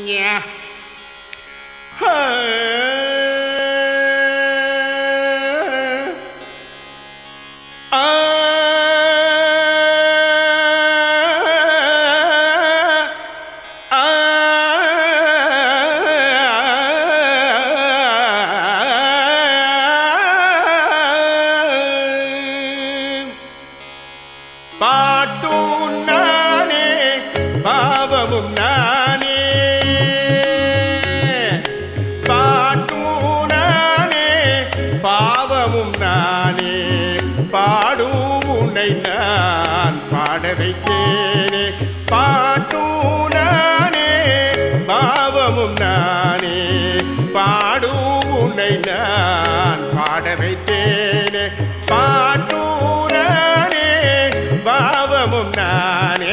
Yeah. பாட்டும் நானே பாவமும் நானே பாட்டும் நானே பாவமும் நானே பாடும் உன்னை நான் பாட வைத்தேனே பாட்டும் நானே பாவமும் நானே பாடும் உன்னை நான் பாட வைத்தேனே பாட்டும் நானே பாவமும் நானே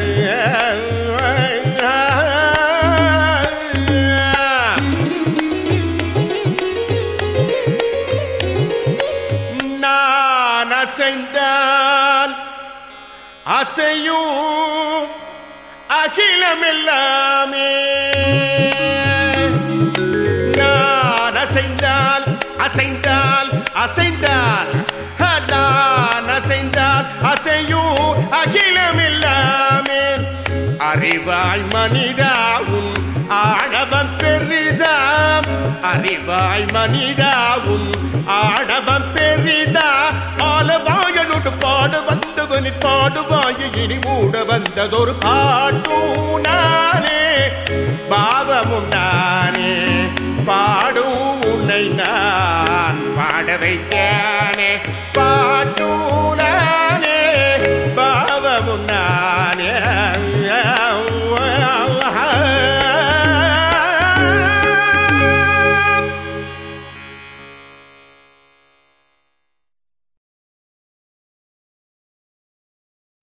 நான் அசைந்தால் அசையும் அகிலமெல்லாமே நான் அசைந்தால் அசைந்தால் அசைந்தால் நான் அசைந்தால் அசையும் அகிலமில்லாமே அறிவாய் மனிதா உன் ஆணவம் பெரிதாம் அறிவாய் மனிதா உன் ஆணவம் பெரிதா ஆலவாயனோடு பாடு வந்தவனி பாடுவாய இனி மூட வந்ததொரு பாட்டும் நானே பாவமும் நானே பாடும் உன்னை நான் பாட வைத்தானே பாட்டும்